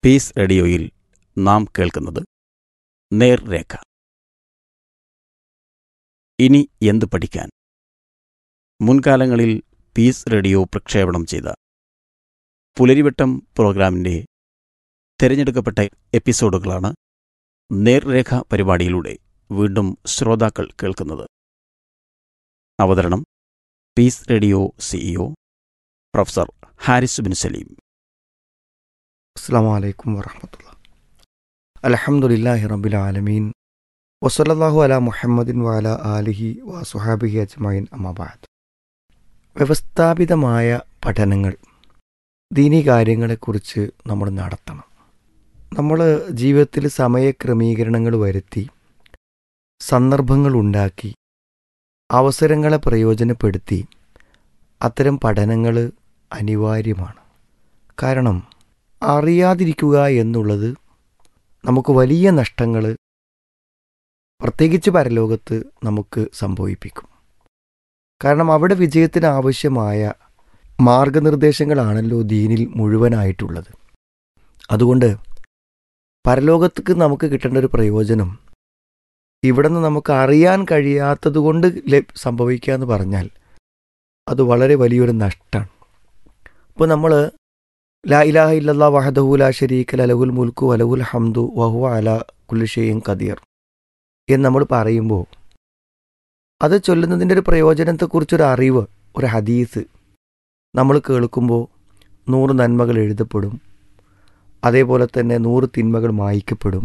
piece റേഡിയോയിൽ നാം കേൾക്കുന്നത് നേർരേഖ ഇനി എന്ത് പഠിക്കാൻ മുൻകാലങ്ങളിൽ പീസ് റേഡിയോ പ്രക്ഷേപണം ചെയ്ത പുലരിവട്ടം പ്രോഗ്രാമിൻ്റെ തിരഞ്ഞെടുക്കപ്പെട്ട എപ്പിസോഡുകളാണ് നേർരേഖ പരിപാടിയിലൂടെ വീണ്ടും ശ്രോതാക്കൾ കേൾക്കുന്നത് അവതരണം peace radio CEO professor Haris bin Saleem അസ്സാം വലൈക്കും വറഹമത്തുള്ള അലഹമുല്ലാഹി റബ്ബിൽ ആലമീൻ വസലല്ലാഹു അല മുഹമ്മദിൻ വാല ആലിഹി വസുഹാബിഹി അജ്മൈൻ അമ്മബാദ് വ്യവസ്ഥാപിതമായ പഠനങ്ങൾ ദീനി കാര്യങ്ങളെക്കുറിച്ച് നമ്മൾ നടത്തണം നമ്മൾ ജീവിതത്തിൽ സമയക്രമീകരണങ്ങൾ വരുത്തി സന്ദർഭങ്ങൾ ഉണ്ടാക്കി അവസരങ്ങളെ പ്രയോജനപ്പെടുത്തി അത്തരം പഠനങ്ങൾ അനിവാര്യമാണ് കാരണം അറിയാതിരിക്കുക എന്നുള്ളത് നമുക്ക് വലിയ നഷ്ടങ്ങൾ പ്രത്യേകിച്ച് പരലോകത്ത് നമുക്ക് സംഭവിപ്പിക്കും കാരണം അവിടെ വിജയത്തിന് ആവശ്യമായ മാർഗനിർദ്ദേശങ്ങളാണല്ലോ ദീനിൽ മുഴുവനായിട്ടുള്ളത് അതുകൊണ്ട് പരലോകത്തേക്ക് നമുക്ക് കിട്ടേണ്ട ഒരു പ്രയോജനം ഇവിടെ നിന്ന് നമുക്ക് അറിയാൻ കഴിയാത്തത് കൊണ്ട് സംഭവിക്കുക എന്ന് പറഞ്ഞാൽ അത് വളരെ വലിയൊരു നഷ്ടമാണ് ഇപ്പോൾ നമ്മൾ ലാ ഇലാഹ ഇല്ലല്ലാ വഹദഹു ലാ ഷരീക ലലഹുൽ മുൽക്കു വലഹുൽ ഹംദു വഹു അല കുല്ലുഷയും ഖദീർ എന്ന് നമ്മൾ പറയുമ്പോൾ അത് ചൊല്ലുന്നതിൻ്റെ ഒരു പ്രയോജനത്തെക്കുറിച്ചൊരു അറിവ് ഒരു ഹദീസ് നമ്മൾ കേൾക്കുമ്പോൾ നൂറ് നന്മകൾ എഴുതപ്പെടും അതേപോലെ തന്നെ നൂറ് തിന്മകൾ മായ്ക്കപ്പെടും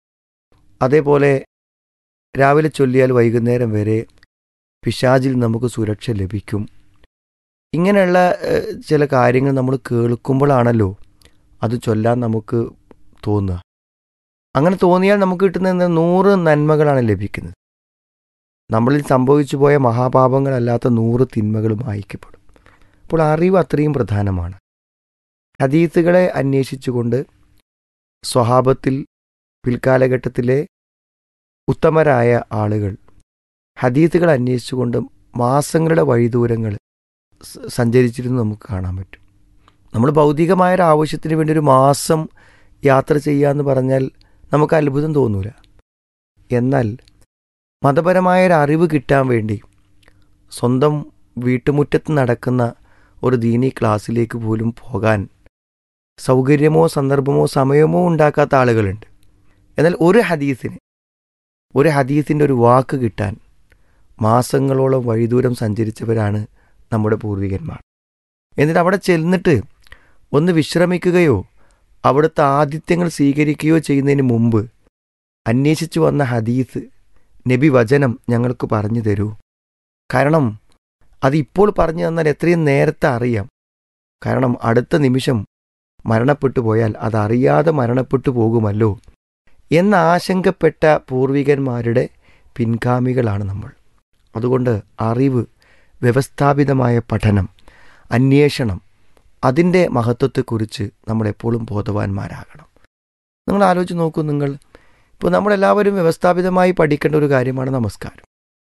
അതേപോലെ രാവിലെ ചൊല്ലിയാൽ വൈകുന്നേരം വരെ പിശാജിൽ നമുക്ക് സുരക്ഷ ലഭിക്കും ഇങ്ങനെയുള്ള ചില കാര്യങ്ങൾ നമ്മൾ കേൾക്കുമ്പോഴാണല്ലോ അത് ചൊല്ലാൻ നമുക്ക് തോന്നുക അങ്ങനെ തോന്നിയാൽ നമുക്ക് കിട്ടുന്ന നൂറ് നന്മകളാണ് ലഭിക്കുന്നത് നമ്മളിൽ സംഭവിച്ചു പോയ മഹാപാപങ്ങളല്ലാത്ത നൂറ് തിന്മകളും അയക്കപ്പെടും അപ്പോൾ അറിവ് അത്രയും പ്രധാനമാണ് ഹദീസുകളെ അന്വേഷിച്ചുകൊണ്ട് സ്വഹാബത്തിൽ പിൽക്കാലഘട്ടത്തിലെ ഉത്തമരായ ആളുകൾ ഹദീസുകൾ അന്വേഷിച്ചുകൊണ്ട് മാസങ്ങളുടെ വഴിദൂരങ്ങൾ സഞ്ചരിച്ചിരുന്നു നമുക്ക് കാണാൻ പറ്റും നമ്മൾ ഭൗതികമായ ഒരു ആവശ്യത്തിന് വേണ്ടി ഒരു മാസം യാത്ര ചെയ്യാന്ന് പറഞ്ഞാൽ നമുക്ക് അത്ഭുതം തോന്നൂല എന്നാൽ മതപരമായ ഒരു അറിവ് കിട്ടാൻ വേണ്ടി സ്വന്തം വീട്ടുമുറ്റത്ത് നടക്കുന്ന ഒരു ദീനി ക്ലാസ്സിലേക്ക് പോലും പോകാൻ സൗകര്യമോ സന്ദർഭമോ സമയമോ ഉണ്ടാക്കാത്ത ആളുകളുണ്ട് എന്നാൽ ഒരു ഹദീസിന് ഒരു ഹദീസിൻ്റെ ഒരു വാക്ക് കിട്ടാൻ മാസങ്ങളോളം വഴിദൂരം സഞ്ചരിച്ചവരാണ് നമ്മുടെ പൂർവികന്മാർ എന്നിട്ട് അവിടെ ചെന്നിട്ട് ഒന്ന് വിശ്രമിക്കുകയോ അവിടുത്തെ ആതിഥ്യങ്ങൾ സ്വീകരിക്കുകയോ ചെയ്യുന്നതിന് മുമ്പ് അന്വേഷിച്ചു വന്ന ഹദീസ് നബി വചനം ഞങ്ങൾക്ക് പറഞ്ഞു തരൂ കാരണം അത് ഇപ്പോൾ പറഞ്ഞു തന്നാൽ എത്രയും നേരത്തെ അറിയാം കാരണം അടുത്ത നിമിഷം മരണപ്പെട്ടു പോയാൽ അതറിയാതെ മരണപ്പെട്ടു പോകുമല്ലോ എന്ന ആശങ്കപ്പെട്ട പൂർവികന്മാരുടെ പിൻഗാമികളാണ് നമ്മൾ അതുകൊണ്ട് അറിവ് വ്യവസ്ഥാപിതമായ പഠനം അന്വേഷണം അതിൻ്റെ മഹത്വത്തെക്കുറിച്ച് നമ്മളെപ്പോഴും ബോധവാന്മാരാകണം നിങ്ങൾ ആലോചിച്ച് നോക്കൂ നിങ്ങൾ ഇപ്പോൾ നമ്മളെല്ലാവരും വ്യവസ്ഥാപിതമായി പഠിക്കേണ്ട ഒരു കാര്യമാണ് നമസ്കാരം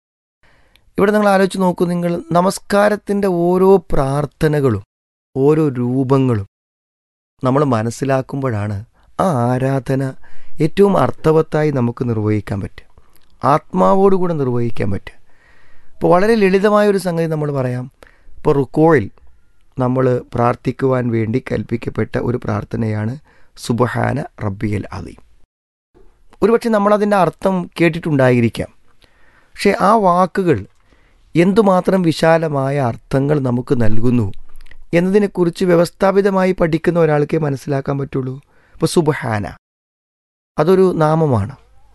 ഇവിടെ നിങ്ങൾ ആലോചിച്ച് നോക്കൂ നിങ്ങൾ നമസ്കാരത്തിൻ്റെ ഓരോ പ്രാർത്ഥനകളും ഓരോ രൂപങ്ങളും നമ്മൾ മനസ്സിലാക്കുമ്പോഴാണ് ആ ആരാധന ഏറ്റവും അർത്ഥവത്തായി നമുക്ക് നിർവഹിക്കാൻ പറ്റുക ആത്മാവോടുകൂടെ നിർവഹിക്കാൻ പറ്റുക ഇപ്പോൾ വളരെ ലളിതമായ ഒരു സംഗതി നമ്മൾ പറയാം ഇപ്പോൾ റുക്കോയിൽ നമ്മൾ പ്രാർത്ഥിക്കുവാൻ വേണ്ടി കൽപ്പിക്കപ്പെട്ട ഒരു പ്രാർത്ഥനയാണ് സുബഹാന റബ്ബിയൽ അലീം ഒരുപക്ഷെ നമ്മളതിൻ്റെ അർത്ഥം കേട്ടിട്ടുണ്ടായിരിക്കാം പക്ഷേ ആ വാക്കുകൾ എന്തുമാത്രം വിശാലമായ അർത്ഥങ്ങൾ നമുക്ക് നൽകുന്നു എന്നതിനെക്കുറിച്ച് വ്യവസ്ഥാപിതമായി പഠിക്കുന്ന ഒരാൾക്കേ മനസ്സിലാക്കാൻ പറ്റുള്ളൂ ഇപ്പോൾ സുബഹാന അതൊരു നാമമാണ്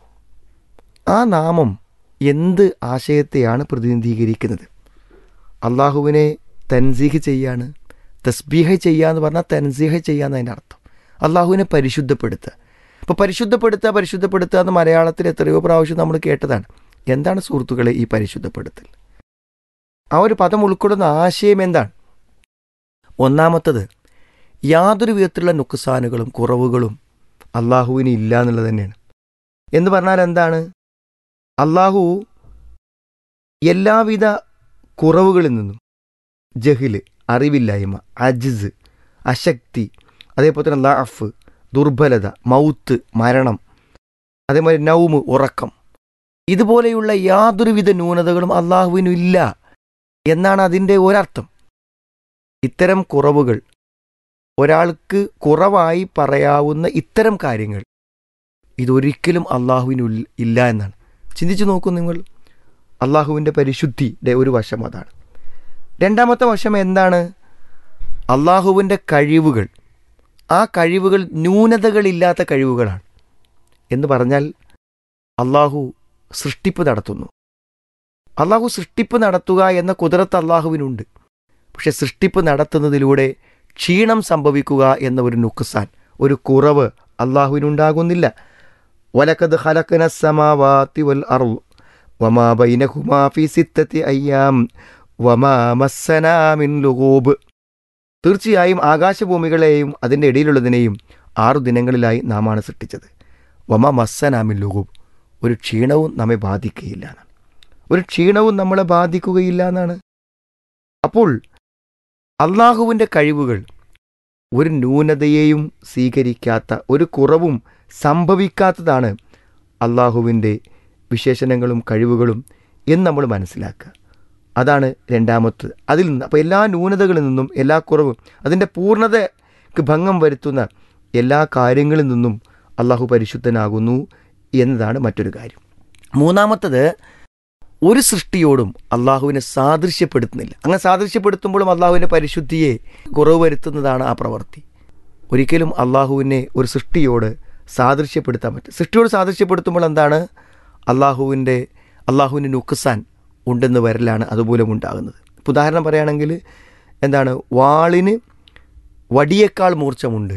ആ നാമം എന്ത് ആശയത്തെയാണ് പ്രതിനിധീകരിക്കുന്നത് അള്ളാഹുവിനെ തൻസീഹ് ചെയ്യാണ് തസ്ബീഹ് ചെയ്യുക എന്ന് പറഞ്ഞാൽ തൻസീഹ് ചെയ്യുക എന്നതിൻ്റെ അർത്ഥം അള്ളാഹുവിനെ പരിശുദ്ധപ്പെടുത്തുക ഇപ്പോൾ പരിശുദ്ധപ്പെടുത്തുക പരിശുദ്ധപ്പെടുത്തുക എന്ന് മലയാളത്തിൽ എത്രയോ പ്രാവശ്യം നമ്മൾ കേട്ടതാണ് എന്താണ് സുഹൃത്തുക്കളെ ഈ പരിശുദ്ധപ്പെടുത്തൽ ആ ഒരു പദം ഉൾക്കൊള്ളുന്ന ആശയം എന്താണ് ഒന്നാമത്തത് യാതൊരു വിധത്തിലുള്ള നുക്സാനുകളും കുറവുകളും അള്ളാഹുവിന് ഇല്ല എന്നുള്ളത് തന്നെയാണ് എന്ന് പറഞ്ഞാൽ എന്താണ് അള്ളാഹു എല്ലാവിധ കുറവുകളിൽ നിന്നും ജഹില് അറിവില്ലായ്മ അജിസ് അശക്തി അതേപോലെ തന്നെ ലഅഫ് ദുർബലത മൗത്ത് മരണം അതേമാതിരി നൗമ് ഉറക്കം ഇതുപോലെയുള്ള യാതൊരുവിധ ന്യൂനതകളും അള്ളാഹുവിനില്ല എന്നാണ് അതിൻ്റെ ഒരർത്ഥം ഇത്തരം കുറവുകൾ ഒരാൾക്ക് കുറവായി പറയാവുന്ന ഇത്തരം കാര്യങ്ങൾ ഇതൊരിക്കലും അള്ളാഹുവിന് ഇല്ല എന്നാണ് ചിന്തിച്ചു നോക്കൂ നിങ്ങൾ അള്ളാഹുവിൻ്റെ പരിശുദ്ധിയുടെ ഒരു വശം അതാണ് രണ്ടാമത്തെ വശം എന്താണ് അള്ളാഹുവിൻ്റെ കഴിവുകൾ ആ കഴിവുകൾ ന്യൂനതകളില്ലാത്ത കഴിവുകളാണ് എന്ന് പറഞ്ഞാൽ അള്ളാഹു സൃഷ്ടിപ്പ് നടത്തുന്നു അള്ളാഹു സൃഷ്ടിപ്പ് നടത്തുക എന്ന കുതിരത്ത് അള്ളാഹുവിനുണ്ട് പക്ഷെ സൃഷ്ടിപ്പ് നടത്തുന്നതിലൂടെ ക്ഷീണം സംഭവിക്കുക എന്ന ഒരു നുക്സാൻ ഒരു കുറവ് അള്ളാഹുവിനുണ്ടാകുന്നില്ല വലക്കത് ഹലക്കന സമാവാത്തി വൽ അറു വമാ ബൈനഹുമാ ഫി സിത്തത്തി അയ്യാം വമാ മസ്സനാ മിൻ ലുഗൂബ് തീർച്ചയായും ആകാശഭൂമികളെയും അതിൻ്റെ ഇടയിലുള്ളതിനെയും ആറു ദിനങ്ങളിലായി നാമാണ് സൃഷ്ടിച്ചത് വമ മസ്സനാമിൻ ലുഗൂബ് ഒരു ക്ഷീണവും നമ്മെ ബാധിക്കുകയില്ല എന്നാണ് ഒരു ക്ഷീണവും നമ്മളെ ബാധിക്കുകയില്ല എന്നാണ് അപ്പോൾ അള്ളാഹുവിൻ്റെ കഴിവുകൾ ഒരു ന്യൂനതയെയും സ്വീകരിക്കാത്ത ഒരു കുറവും സംഭവിക്കാത്തതാണ് അള്ളാഹുവിൻ്റെ വിശേഷണങ്ങളും കഴിവുകളും എന്ന് നമ്മൾ മനസ്സിലാക്കുക അതാണ് രണ്ടാമത്തത് അതിൽ നിന്ന് അപ്പോൾ എല്ലാ ന്യൂനതകളിൽ നിന്നും എല്ലാ കുറവും അതിൻ്റെ പൂർണ്ണതയ്ക്ക് ഭംഗം വരുത്തുന്ന എല്ലാ കാര്യങ്ങളിൽ നിന്നും അള്ളാഹു പരിശുദ്ധനാകുന്നു എന്നതാണ് മറ്റൊരു കാര്യം മൂന്നാമത്തത് ഒരു സൃഷ്ടിയോടും അള്ളാഹുവിനെ സാദൃശ്യപ്പെടുത്തുന്നില്ല അങ്ങനെ സാദൃശ്യപ്പെടുത്തുമ്പോഴും അള്ളാഹുവിൻ്റെ പരിശുദ്ധിയെ കുറവ് വരുത്തുന്നതാണ് ആ പ്രവൃത്തി ഒരിക്കലും അള്ളാഹുവിനെ ഒരു സൃഷ്ടിയോട് സാദൃശ്യപ്പെടുത്താൻ പറ്റും സൃഷ്ടിയോട് സാദൃശ്യപ്പെടുത്തുമ്പോൾ എന്താണ് അള്ളാഹുവിൻ്റെ അള്ളാഹുവിൻ്റെ നുക്സാൻ ഉണ്ടെന്ന് വരലാണ് അതുമൂലം ഉണ്ടാകുന്നത് ഇപ്പം ഉദാഹരണം പറയുകയാണെങ്കിൽ എന്താണ് വാളിന് വടിയേക്കാൾ മൂർച്ചമുണ്ട്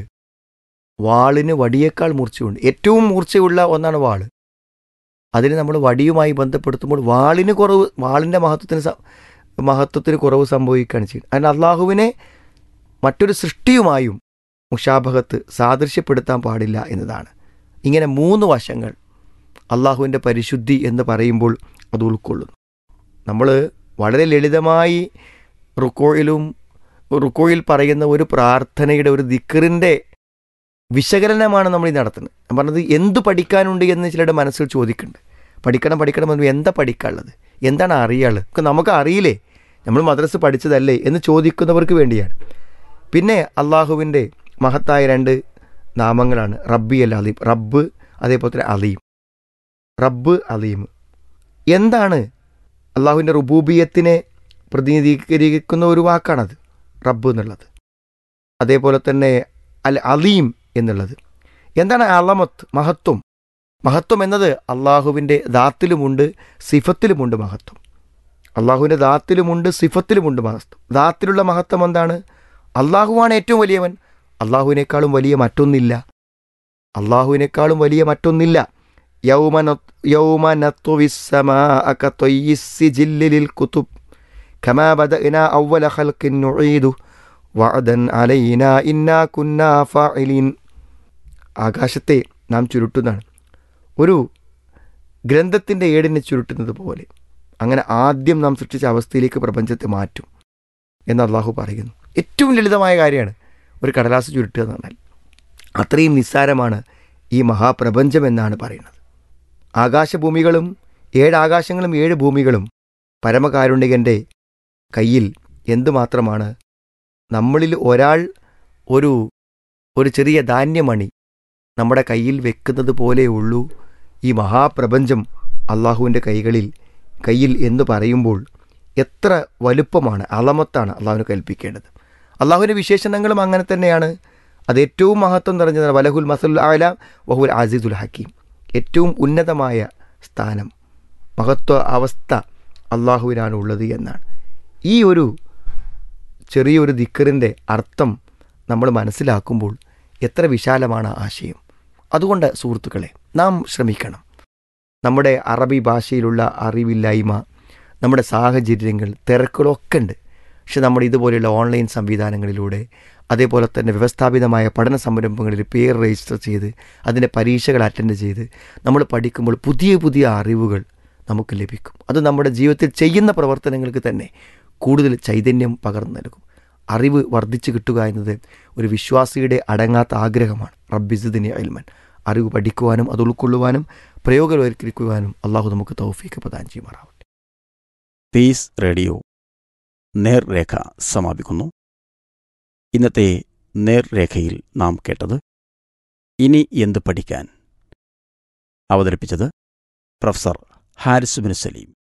വാളിന് വടിയേക്കാൾ മൂർച്ചയുണ്ട് ഏറ്റവും മൂർച്ചയുള്ള ഒന്നാണ് വാള് അതിന് നമ്മൾ വടിയുമായി ബന്ധപ്പെടുത്തുമ്പോൾ വാളിന് കുറവ് വാളിൻ്റെ മഹത്വത്തിന് സ- മഹത്വത്തിന് കുറവ് സംഭവിക്കുകയാണ് ചെയ്യുന്നത് അതിന് അള്ളാഹുവിനെ മറ്റൊരു സൃഷ്ടിയുമായും മുഷാഭകത്ത് സാദൃശ്യപ്പെടുത്താൻ പാടില്ല എന്നതാണ് ഇങ്ങനെ മൂന്ന് വശങ്ങൾ അള്ളാഹുവിൻ്റെ പരിശുദ്ധി എന്ന് പറയുമ്പോൾ അത് ഉൾക്കൊള്ളുന്നു നമ്മൾ വളരെ ലളിതമായി റുക്കോയിലും റുക്കോയിൽ പറയുന്ന ഒരു പ്രാർത്ഥനയുടെ ഒരു ദിക്കറിൻ്റെ വിശകലനമാണ് നമ്മൾ ഈ നടത്തുന്നത് ഞാൻ പറഞ്ഞത് എന്ത് പഠിക്കാനുണ്ട് എന്ന് ചിലരുടെ മനസ്സിൽ ചോദിക്കുന്നുണ്ട് പഠിക്കണം പഠിക്കണം എന്ന് എന്താ പഠിക്കാനുള്ളത് എന്താണ് അറിയാനുള്ളത് ഒക്കെ നമുക്ക് അറിയില്ലേ നമ്മൾ മദ്രസ് പഠിച്ചതല്ലേ എന്ന് ചോദിക്കുന്നവർക്ക് വേണ്ടിയാണ് പിന്നെ അള്ളാഹുവിൻ്റെ മഹത്തായ രണ്ട് നാമങ്ങളാണ് റബ്ബി അൽ അലീം റബ്ബ് അതേപോലെ തന്നെ അലീം റബ്ബ് അലീം എന്താണ് അള്ളാഹുവിൻ്റെ റുബൂബിയത്തിനെ പ്രതിനിധീകരിക്കുന്ന ഒരു വാക്കാണത് റബ്ബ് എന്നുള്ളത് അതേപോലെ തന്നെ അൽ അലീം എന്നുള്ളത് എന്താണ് അളമത്ത് മഹത്വം മഹത്വം എന്നത് അള്ളാഹുവിൻ്റെ ദാത്തിലുമുണ്ട് സിഫത്തിലുമുണ്ട് മഹത്വം അള്ളാഹുവിൻ്റെ ദാത്തിലുമുണ്ട് സിഫത്തിലുമുണ്ട് മഹത്വം ദാത്തിലുള്ള മഹത്വം എന്താണ് അള്ളാഹുവാണ് ഏറ്റവും വലിയവൻ അള്ളാഹുവിനേക്കാളും വലിയ മറ്റൊന്നില്ല അള്ളാഹുവിനേക്കാളും വലിയ മറ്റൊന്നില്ല യൗമന യൗമനത്വവിസ്സമാഅകത്വയ്യിസ്സിജില്ലിലിൽ കുതുബ് كما بدأنا أول خلق نعيده وعدا علينا إنا كنا فاعلين ആകാശത്തെ നാം ചുരുട്ടുന്നതാണ് ഒരു ഗ്രന്ഥത്തിൻ്റെ ഏടിനെ ചുരുട്ടുന്നത് പോലെ അങ്ങനെ ആദ്യം നാം സൃഷ്ടിച്ച അവസ്ഥയിലേക്ക് പ്രപഞ്ചത്തെ മാറ്റും എന്ന് അള്ളാഹു പറയുന്നു ഏറ്റവും ലളിതമായ കാര്യമാണ് ഒരു കടലാസ് ചുരുട്ടുക എന്ന് പറഞ്ഞാൽ അത്രയും നിസ്സാരമാണ് ഈ മഹാപ്രപഞ്ചം എന്നാണ് പറയുന്നത് ആകാശഭൂമികളും ഏഴ് ആകാശങ്ങളും ഏഴ് ഭൂമികളും പരമകാരുണികൻ്റെ കയ്യിൽ എന്തുമാത്രമാണ് നമ്മളിൽ ഒരാൾ ഒരു ഒരു ചെറിയ ധാന്യമണി നമ്മുടെ കയ്യിൽ വെക്കുന്നത് പോലെയുള്ളൂ ഈ മഹാപ്രപഞ്ചം അള്ളാഹുവിൻ്റെ കൈകളിൽ കയ്യിൽ എന്ന് പറയുമ്പോൾ എത്ര വലുപ്പമാണ് അളമത്താണ് അള്ളാഹുവിന് കൽപ്പിക്കേണ്ടത് അള്ളാഹുവിൻ്റെ വിശേഷണങ്ങളും അങ്ങനെ തന്നെയാണ് അത് ഏറ്റവും മഹത്വം നിറഞ്ഞതാണ് വലഹുൽ മസലുൽ ആല വഹുൽ ആസിദുൽ ഹക്കീം ഏറ്റവും ഉന്നതമായ സ്ഥാനം മഹത്വ അവസ്ഥ അള്ളാഹുവിനാണ് ഉള്ളത് എന്നാണ് ഈ ഒരു ചെറിയൊരു ദിക്കറിൻ്റെ അർത്ഥം നമ്മൾ മനസ്സിലാക്കുമ്പോൾ എത്ര വിശാലമാണ് ആ ആശയം അതുകൊണ്ട് സുഹൃത്തുക്കളെ നാം ശ്രമിക്കണം നമ്മുടെ അറബി ഭാഷയിലുള്ള അറിവില്ലായ്മ നമ്മുടെ സാഹചര്യങ്ങൾ തിരക്കുകളൊക്കെ ഉണ്ട് പക്ഷെ നമ്മൾ ഇതുപോലെയുള്ള ഓൺലൈൻ സംവിധാനങ്ങളിലൂടെ അതേപോലെ തന്നെ വ്യവസ്ഥാപിതമായ പഠന സംരംഭങ്ങളിൽ പേര് രജിസ്റ്റർ ചെയ്ത് അതിൻ്റെ പരീക്ഷകൾ അറ്റൻഡ് ചെയ്ത് നമ്മൾ പഠിക്കുമ്പോൾ പുതിയ പുതിയ അറിവുകൾ നമുക്ക് ലഭിക്കും അത് നമ്മുടെ ജീവിതത്തിൽ ചെയ്യുന്ന പ്രവർത്തനങ്ങൾക്ക് തന്നെ കൂടുതൽ ചൈതന്യം പകർന്നു നൽകും അറിവ് വർദ്ധിച്ചു കിട്ടുക എന്നത് ഒരു വിശ്വാസിയുടെ അടങ്ങാത്ത ആഗ്രഹമാണ് റബ്ബിസുദിനെ അൽമൻ അറിവ് പഠിക്കുവാനും അത് ഉൾക്കൊള്ളുവാനും പ്രയോഗവൽക്കരിക്കുവാനും അള്ളാഹു നമുക്ക് തൗഫീക്ക് പ്രദാനം ചെയ്യുമാറാവട്ടെ പീസ് റേഡിയോ നേർരേഖ സമാപിക്കുന്നു ഇന്നത്തെ നേർരേഖയിൽ നാം കേട്ടത് ഇനി എന്ത് പഠിക്കാൻ അവതരിപ്പിച്ചത് പ്രൊഫസർ ഹാരിസ് ബിൻ സലീം